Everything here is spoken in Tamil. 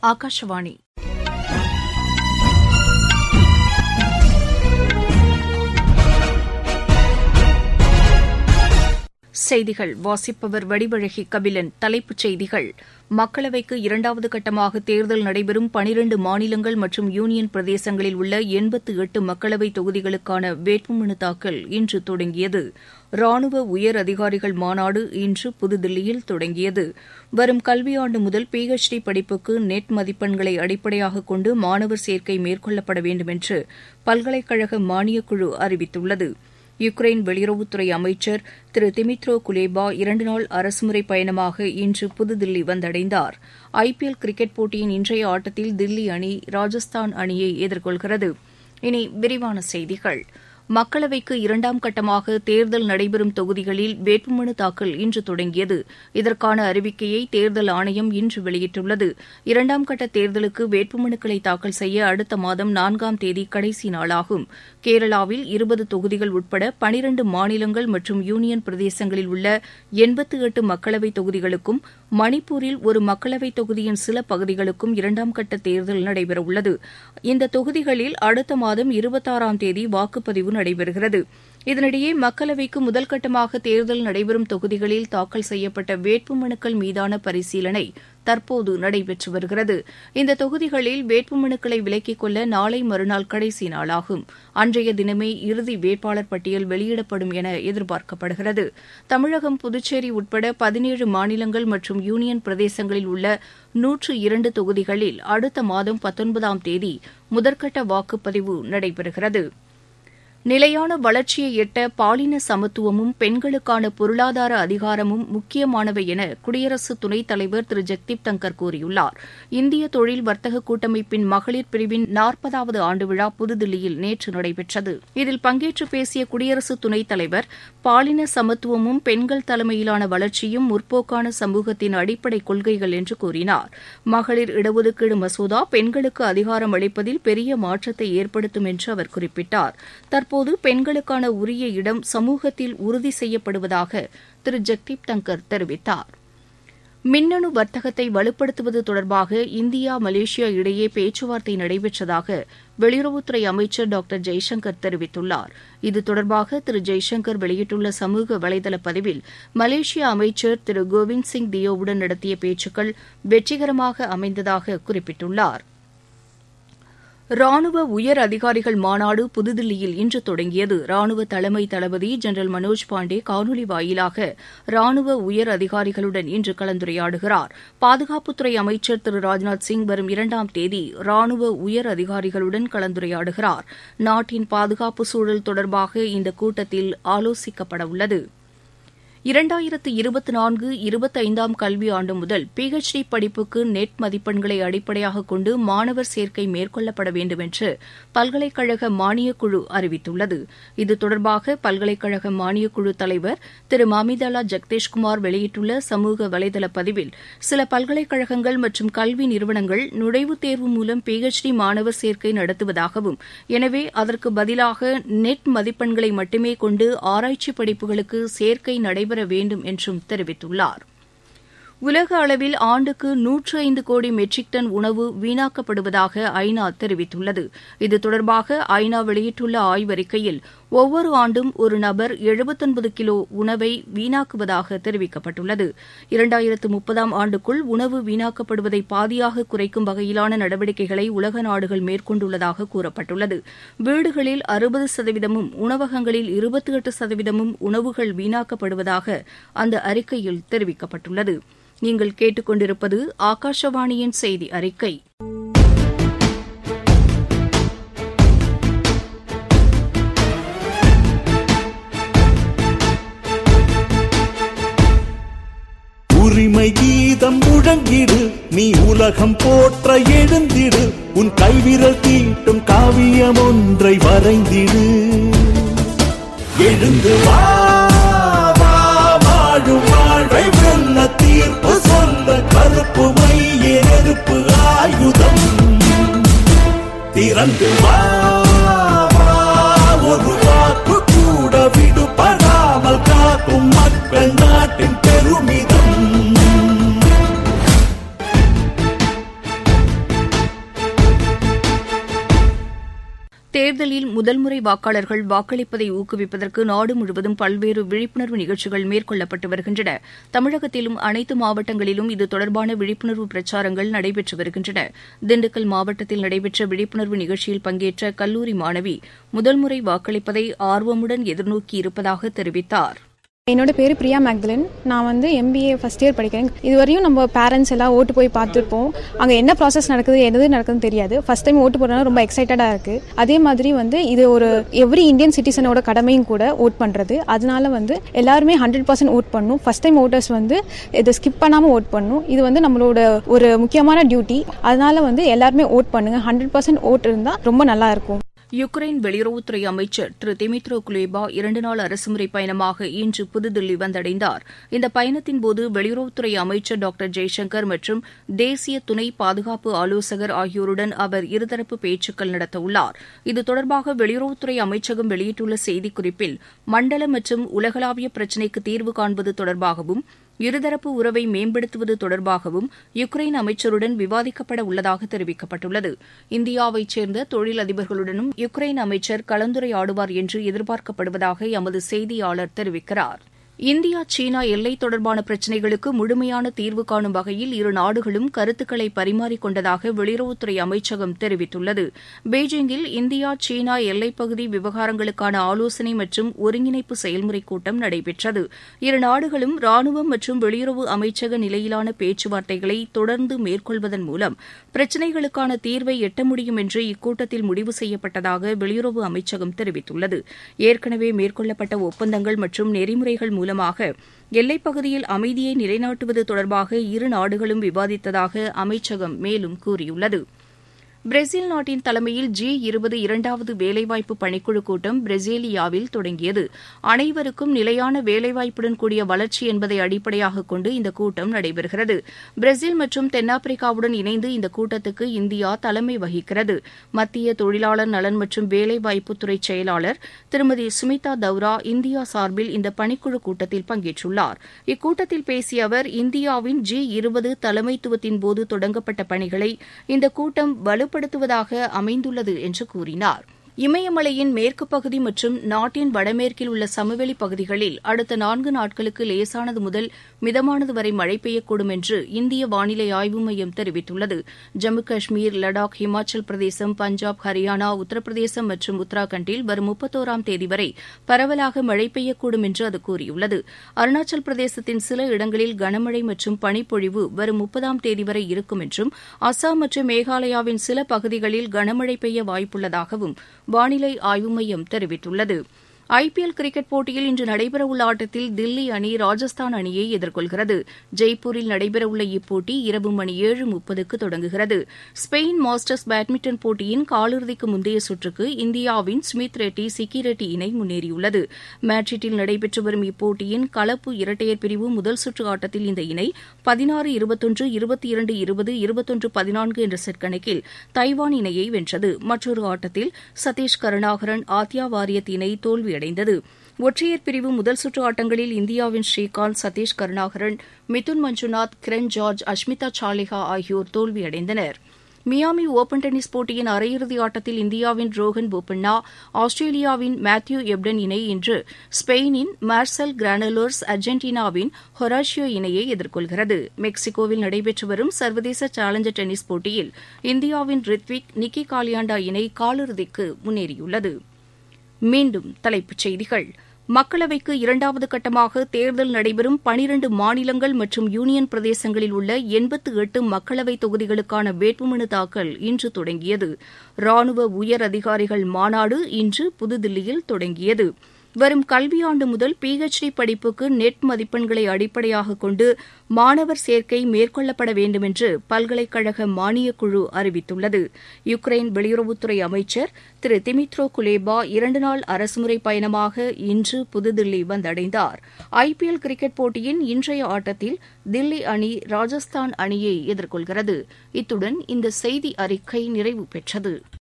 ஆகாஷவாணி செய்திகள் வாசிப்பவர் வடிவழகி கபிலன் தலைப்புச் செய்திகள் மக்களவைக்கு இரண்டாவது கட்டமாக தேர்தல் நடைபெறும் பனிரண்டு மாநிலங்கள் மற்றும் யூனியன் பிரதேசங்களில் உள்ள எண்பத்து எட்டு மக்களவைத் தொகுதிகளுக்கான வேட்புமனு தாக்கல் இன்று தொடங்கியது ராணுவ உயர் அதிகாரிகள் மாநாடு இன்று புதுதில்லியில் தொடங்கியது வரும் கல்வியாண்டு முதல் பி எச் டி படிப்புக்கு நெட் மதிப்பெண்களை அடிப்படையாகக் கொண்டு மாணவர் சேர்க்கை மேற்கொள்ளப்பட வேண்டும் என்று பல்கலைக்கழக மானியக்குழு அறிவித்துள்ளது யுக்ரைன் வெளியுறவுத்துறை அமைச்சர் திரு திமித்ரோ குலேபா இரண்டு நாள் அரசுமுறை பயணமாக இன்று புதுதில்லி வந்தடைந்தார் ஐ பி எல் கிரிக்கெட் போட்டியின் இன்றைய ஆட்டத்தில் தில்லி அணி ராஜஸ்தான் அணியை எதிர்கொள்கிறது இனி விரிவான செய்திகள் மக்களவைக்கு இரண்டாம் கட்டமாக தேர்தல் நடைபெறும் தொகுதிகளில் வேட்புமனு தாக்கல் இன்று தொடங்கியது இதற்கான அறிவிக்கையை தேர்தல் ஆணையம் இன்று வெளியிட்டுள்ளது இரண்டாம் கட்ட தேர்தலுக்கு வேட்புமனுக்களை தாக்கல் செய்ய அடுத்த மாதம் நான்காம் தேதி கடைசி நாளாகும் கேரளாவில் இருபது தொகுதிகள் உட்பட பனிரண்டு மாநிலங்கள் மற்றும் யூனியன் பிரதேசங்களில் உள்ள எண்பத்து எட்டு மக்களவைத் தொகுதிகளுக்கும் மணிப்பூரில் ஒரு மக்களவைத் தொகுதியின் சில பகுதிகளுக்கும் இரண்டாம் கட்ட தேர்தல் நடைபெறவுள்ளது இந்த தொகுதிகளில் அடுத்த மாதம் இருபத்தாறாம் தேதி வாக்குப்பதிவு நடைபெறுகிறது இதனிடையே மக்களவைக்கு முதல் கட்டமாக தேர்தல் நடைபெறும் தொகுதிகளில் தாக்கல் செய்யப்பட்ட வேட்புமனுக்கள் மீதான பரிசீலனை தற்போது நடைபெற்று வருகிறது இந்த தொகுதிகளில் வேட்புமனுக்களை விலக்கிக் கொள்ள நாளை மறுநாள் கடைசி நாளாகும் அன்றைய தினமே இறுதி வேட்பாளர் பட்டியல் வெளியிடப்படும் என எதிர்பார்க்கப்படுகிறது தமிழகம் புதுச்சேரி உட்பட பதினேழு மாநிலங்கள் மற்றும் யூனியன் பிரதேசங்களில் உள்ள நூற்று இரண்டு தொகுதிகளில் அடுத்த மாதம் பத்தொன்பதாம் தேதி முதற்கட்ட வாக்குப்பதிவு நடைபெறுகிறது நிலையான வளர்ச்சியை எட்ட பாலின சமத்துவமும் பெண்களுக்கான பொருளாதார அதிகாரமும் முக்கியமானவை என குடியரசு துணைத் தலைவர் திரு ஜெக்தீப் தங்கர் கூறியுள்ளார் இந்திய தொழில் வர்த்தக கூட்டமைப்பின் மகளிர் பிரிவின் நாற்பதாவது ஆண்டு விழா புதுதில்லியில் நேற்று நடைபெற்றது இதில் பங்கேற்று பேசிய குடியரசு துணைத் தலைவர் பாலின சமத்துவமும் பெண்கள் தலைமையிலான வளர்ச்சியும் முற்போக்கான சமூகத்தின் அடிப்படை கொள்கைகள் என்று கூறினார் மகளிர் இடஒதுக்கீடு மசோதா பெண்களுக்கு அதிகாரம் அளிப்பதில் பெரிய மாற்றத்தை ஏற்படுத்தும் என்று அவர் குறிப்பிட்டார் தற்போது பெண்களுக்கான உரிய இடம் சமூகத்தில் உறுதி செய்யப்படுவதாக திரு ஜெக்தீப் தங்கர் தெரிவித்தார் மின்னணு வர்த்தகத்தை வலுப்படுத்துவது தொடர்பாக இந்தியா மலேசியா இடையே பேச்சுவார்த்தை நடைபெற்றதாக வெளியுறவுத்துறை அமைச்சர் டாக்டர் ஜெய்சங்கர் தெரிவித்துள்ளார் இது தொடர்பாக திரு ஜெய்சங்கர் வெளியிட்டுள்ள சமூக வலைதள பதிவில் மலேசிய அமைச்சர் திரு கோவிந்த் சிங் தியோவுடன் நடத்திய பேச்சுக்கள் வெற்றிகரமாக அமைந்ததாக குறிப்பிட்டுள்ளார் ராணுவ உயர் அதிகாரிகள் மாநாடு புதுதில்லியில் இன்று தொடங்கியது ராணுவ தலைமை தளபதி ஜெனரல் மனோஜ் பாண்டே காணொலி வாயிலாக ராணுவ உயர் அதிகாரிகளுடன் இன்று கலந்துரையாடுகிறார் பாதுகாப்புத்துறை அமைச்சர் திரு ராஜ்நாத் சிங் வரும் இரண்டாம் தேதி ராணுவ உயர் அதிகாரிகளுடன் கலந்துரையாடுகிறார் நாட்டின் பாதுகாப்பு சூழல் தொடர்பாக இந்த கூட்டத்தில் ஆலோசிக்கப்பட உள்ளது இரண்டாயிரத்து இருபத்தி நான்கு இருபத்தைந்தாம் கல்வியாண்டு முதல் பி எச் டி படிப்புக்கு நெட் மதிப்பெண்களை அடிப்படையாகக் கொண்டு மாணவர் சேர்க்கை மேற்கொள்ளப்பட வேண்டும் என்று பல்கலைக்கழக மானியக்குழு அறிவித்துள்ளது இது தொடர்பாக பல்கலைக்கழக மானியக்குழு தலைவர் திரு மாமிதலா ஜெகதேஷ்குமார் வெளியிட்டுள்ள சமூக வலைதள பதிவில் சில பல்கலைக்கழகங்கள் மற்றும் கல்வி நிறுவனங்கள் நுழைவுத் தேர்வு மூலம் பி எச் டி மாணவர் சேர்க்கை நடத்துவதாகவும் எனவே அதற்கு பதிலாக நெட் மதிப்பெண்களை மட்டுமே கொண்டு ஆராய்ச்சி படிப்புகளுக்கு சேர்க்கை நடைபெற நடைபெற வேண்டும் என்றும் தெரிவித்துள்ளார் உலக அளவில் ஆண்டுக்கு நூற்று ஐந்து கோடி மெட்ரிக் டன் உணவு வீணாக்கப்படுவதாக ஐநா தெரிவித்துள்ளது இது தொடர்பாக ஐநா வெளியிட்டுள்ள ஆய்வறிக்கையில் ஒவ்வொரு ஆண்டும் ஒரு நபர் எழுபத்தொன்பது கிலோ உணவை வீணாக்குவதாக தெரிவிக்கப்பட்டுள்ளது இரண்டாயிரத்து முப்பதாம் ஆண்டுக்குள் உணவு வீணாக்கப்படுவதை பாதியாக குறைக்கும் வகையிலான நடவடிக்கைகளை உலக நாடுகள் மேற்கொண்டுள்ளதாக கூறப்பட்டுள்ளது வீடுகளில் அறுபது சதவீதமும் உணவகங்களில் இருபத்தி எட்டு சதவீதமும் உணவுகள் வீணாக்கப்படுவதாக அந்த அறிக்கையில் தெரிவிக்கப்பட்டுள்ளது நீங்கள் கேட்டுக்கொண்டிருப்பது ஆகாஷவாணியின் செய்தி அறிக்கை உரிமை கீதம் முழங்கிடு நீ உலகம் போற்ற எழுந்திடு உன் கைவிரல் தீட்டும் காவியம் ஒன்றை வரைந்திடு எழுந்து வா வா, வாழும் வாழ்வை வெல்ல தீர்ப்பு சொல்ல கருப்பு மைய நெருப்பு ஆயுதம் திறந்து வா வா, ஒரு வாக்கு கூட விடுபடாமல் காக்கும் மக்கள் நாட்டின் பெருமிதம் தேர்தலில் முதல் முறை வாக்காளர்கள் வாக்களிப்பதை ஊக்குவிப்பதற்கு நாடு முழுவதும் பல்வேறு விழிப்புணர்வு நிகழ்ச்சிகள் மேற்கொள்ளப்பட்டு வருகின்றன தமிழகத்திலும் அனைத்து மாவட்டங்களிலும் இது தொடர்பான விழிப்புணர்வு பிரச்சாரங்கள் நடைபெற்று வருகின்றன திண்டுக்கல் மாவட்டத்தில் நடைபெற்ற விழிப்புணர்வு நிகழ்ச்சியில் பங்கேற்ற கல்லூரி மாணவி முதல் முறை வாக்களிப்பதை ஆர்வமுடன் எதிர்நோக்கி இருப்பதாக தெரிவித்தார் என்னோட பேர் பிரியா மேக்தலன் நான் வந்து எம்பிஏ ஃபர்ஸ்ட் இயர் படிக்கிறேன் இதுவரையும் நம்ம பேரண்ட்ஸ் எல்லாம் ஓட்டு போய் பார்த்துருப்போம் அங்கே என்ன ப்ராசஸ் நடக்குது எது நடக்குதுன்னு தெரியாது ஃபர்ஸ்ட் டைம் ஓட்டு போடுறதுனால ரொம்ப எக்ஸைட்டடாக இருக்கு அதே மாதிரி வந்து இது ஒரு எவ்ரி இந்தியன் சிட்டிசனோட கடமையும் கூட ஓட் பண்ணுறது அதனால வந்து எல்லாருமே ஹண்ட்ரட் பர்சன்ட் ஓட் பண்ணும் ஃபர்ஸ்ட் டைம் ஓட்டர்ஸ் வந்து இதை ஸ்கிப் பண்ணாமல் ஓட் பண்ணும் இது வந்து நம்மளோட ஒரு முக்கியமான டியூட்டி அதனால வந்து எல்லாருமே ஓட் பண்ணுங்க ஹண்ட்ரட் பர்சன்ட் ஓட் இருந்தால் ரொம்ப நல்லா இருக்கும் யுக்ரைன் வெளியுறவுத்துறை அமைச்சர் திரு திமித்ரோ குலேபா இரண்டு நாள் அரசுமுறை பயணமாக இன்று புதுதில்லி வந்தடைந்தார் இந்த பயணத்தின்போது வெளியுறவுத்துறை அமைச்சர் டாக்டர் ஜெய்சங்கர் மற்றும் தேசிய துணை பாதுகாப்பு ஆலோசகர் ஆகியோருடன் அவர் இருதரப்பு பேச்சுக்கள் நடத்தவுள்ளார் இது தொடர்பாக வெளியுறவுத்துறை அமைச்சகம் வெளியிட்டுள்ள செய்திக்குறிப்பில் மண்டல மற்றும் உலகளாவிய பிரச்சினைக்கு தீர்வு காண்பது தொடர்பாகவும் இருதரப்பு உறவை மேம்படுத்துவது தொடர்பாகவும் யுக்ரைன் அமைச்சருடன் விவாதிக்கப்பட உள்ளதாக தெரிவிக்கப்பட்டுள்ளது இந்தியாவைச் சேர்ந்த தொழிலதிபர்களுடனும் யுக்ரைன் அமைச்சர் கலந்துரையாடுவார் என்று எதிர்பார்க்கப்படுவதாக எமது செய்தியாளர் தெரிவிக்கிறார் இந்தியா சீனா எல்லை தொடர்பான பிரச்சினைகளுக்கு முழுமையான தீர்வு காணும் வகையில் இரு நாடுகளும் கருத்துக்களை பரிமாறிக்கொண்டதாக வெளியுறவுத்துறை அமைச்சகம் தெரிவித்துள்ளது பெய்ஜிங்கில் இந்தியா சீனா எல்லைப்பகுதி விவகாரங்களுக்கான ஆலோசனை மற்றும் ஒருங்கிணைப்பு செயல்முறை கூட்டம் நடைபெற்றது இரு நாடுகளும் ராணுவம் மற்றும் வெளியுறவு அமைச்சக நிலையிலான பேச்சுவார்த்தைகளை தொடர்ந்து மேற்கொள்வதன் மூலம் பிரச்சினைகளுக்கான தீர்வை எட்ட முடியும் என்று இக்கூட்டத்தில் முடிவு செய்யப்பட்டதாக வெளியுறவு அமைச்சகம் தெரிவித்துள்ளது ஏற்கனவே மேற்கொள்ளப்பட்ட ஒப்பந்தங்கள் மற்றும் நெறிமுறைகள் மூலமாக எல்லைப்பகுதியில் அமைதியை நிலைநாட்டுவது தொடர்பாக இரு நாடுகளும் விவாதித்ததாக அமைச்சகம் மேலும் கூறியுள்ளது பிரேசில் நாட்டின் தலைமையில் ஜி இருபது இரண்டாவது வேலைவாய்ப்பு பணிக்குழு கூட்டம் பிரேசிலியாவில் தொடங்கியது அனைவருக்கும் நிலையான வேலைவாய்ப்புடன் கூடிய வளர்ச்சி என்பதை அடிப்படையாக கொண்டு இந்த கூட்டம் நடைபெறுகிறது பிரேசில் மற்றும் தென்னாப்பிரிக்காவுடன் இணைந்து இந்த கூட்டத்துக்கு இந்தியா தலைமை வகிக்கிறது மத்திய தொழிலாளர் நலன் மற்றும் வேலைவாய்ப்புத்துறை செயலாளர் திருமதி சுமிதா தவ்ரா இந்தியா சார்பில் இந்த பணிக்குழு கூட்டத்தில் பங்கேற்றுள்ளார் இக்கூட்டத்தில் பேசிய அவர் இந்தியாவின் ஜி இருபது தலைமைத்துவத்தின் போது தொடங்கப்பட்ட பணிகளை இந்த கூட்டம் வலு வலுப்படுத்துவதாக அமைந்துள்ளது என்று கூறினார் இமயமலையின் மேற்கு பகுதி மற்றும் நாட்டின் வடமேற்கில் உள்ள சமவெளி பகுதிகளில் அடுத்த நான்கு நாட்களுக்கு லேசானது முதல் மிதமானது வரை மழை பெய்யக்கூடும் என்று இந்திய வானிலை ஆய்வு மையம் தெரிவித்துள்ளது ஜம்மு காஷ்மீர் லடாக் ஹிமாச்சல் பிரதேசம் பஞ்சாப் ஹரியானா உத்தரப்பிரதேசம் மற்றும் உத்தராகண்டில் வரும் முப்பத்தோராம் தேதி வரை பரவலாக மழை பெய்யக்கூடும் என்று அது கூறியுள்ளது அருணாச்சல் பிரதேசத்தின் சில இடங்களில் கனமழை மற்றும் பனிப்பொழிவு வரும் முப்பதாம் தேதி வரை இருக்கும் என்றும் அசாம் மற்றும் மேகாலயாவின் சில பகுதிகளில் கனமழை பெய்ய வாய்ப்புள்ளதாகவும் வானிலை ஆய்வு மையம் தெரிவித்துள்ளது ஐபிஎல் கிரிக்கெட் போட்டியில் இன்று நடைபெறவுள்ள ஆட்டத்தில் தில்லி அணி ராஜஸ்தான் அணியை எதிர்கொள்கிறது ஜெய்ப்பூரில் நடைபெறவுள்ள இப்போட்டி இரவு மணி ஏழு முப்பதுக்கு தொடங்குகிறது ஸ்பெயின் மாஸ்டர்ஸ் பேட்மிண்டன் போட்டியின் காலிறுதிக்கு முந்தைய சுற்றுக்கு இந்தியாவின் ஸ்மித் ரெட்டி சிக்கி ரெட்டி இணை முன்னேறியுள்ளது மேட்ரிட்டில் நடைபெற்று வரும் இப்போட்டியின் கலப்பு இரட்டையர் பிரிவு முதல் சுற்று ஆட்டத்தில் இந்த இணை பதினாறு இருபத்தொன்று இருபத்தி இரண்டு இருபது இருபத்தொன்று பதினான்கு என்ற செட் கணக்கில் தைவான் இணையை வென்றது மற்றொரு ஆட்டத்தில் சதீஷ் கருணாகரன் ஆத்யா வாரியத் இணை தோல்வி அடைந்தது ஒற்றையர் பிரிவு முதல் சுற்று ஆட்டங்களில் இந்தியாவின் ஸ்ரீகாந்த் சதீஷ் கருணாகரன் மிதுன் மஞ்சுநாத் கிரண் ஜார்ஜ் அஷ்மிதா சாலிஹா ஆகியோர் தோல்வியடைந்தனர் மியாமி ஒபன் டென்னிஸ் போட்டியின் அரையிறுதி ஆட்டத்தில் இந்தியாவின் ரோஹன் போபண்ணா ஆஸ்திரேலியாவின் மேத்யூ எப்டன் இணை இன்று ஸ்பெயினின் மார்சல் கிரானலோர்ஸ் அர்ஜென்டினாவின் ஹொராஷியோ இணையை எதிர்கொள்கிறது மெக்சிகோவில் நடைபெற்று வரும் சர்வதேச சேலஞ்சர் டென்னிஸ் போட்டியில் இந்தியாவின் ரித்விக் நிக்கி காலியாண்டா இணை காலிறுதிக்கு முன்னேறியுள்ளது மீண்டும் தலைப்புச் செய்திகள் மக்களவைக்கு இரண்டாவது கட்டமாக தேர்தல் நடைபெறும் பனிரண்டு மாநிலங்கள் மற்றும் யூனியன் பிரதேசங்களில் உள்ள எண்பத்து எட்டு மக்களவை தொகுதிகளுக்கான வேட்புமனு தாக்கல் இன்று தொடங்கியது ராணுவ உயர் அதிகாரிகள் மாநாடு இன்று புதுதில்லியில் தொடங்கியது வரும் கல்வியாண்டு முதல் பிஹெச்டி படிப்புக்கு நெட் மதிப்பெண்களை அடிப்படையாக கொண்டு மாணவர் சேர்க்கை மேற்கொள்ளப்பட வேண்டும் என்று பல்கலைக்கழக மானியக்குழு அறிவித்துள்ளது யுக்ரைன் வெளியுறவுத்துறை அமைச்சர் திரு திமித்ரோ குலேபா இரண்டு நாள் அரசுமுறை பயணமாக இன்று புதுதில்லி வந்தடைந்தார் ஐபிஎல் கிரிக்கெட் போட்டியின் இன்றைய ஆட்டத்தில் தில்லி அணி ராஜஸ்தான் அணியை எதிர்கொள்கிறது இத்துடன் இந்த செய்தி அறிக்கை நிறைவு பெற்றது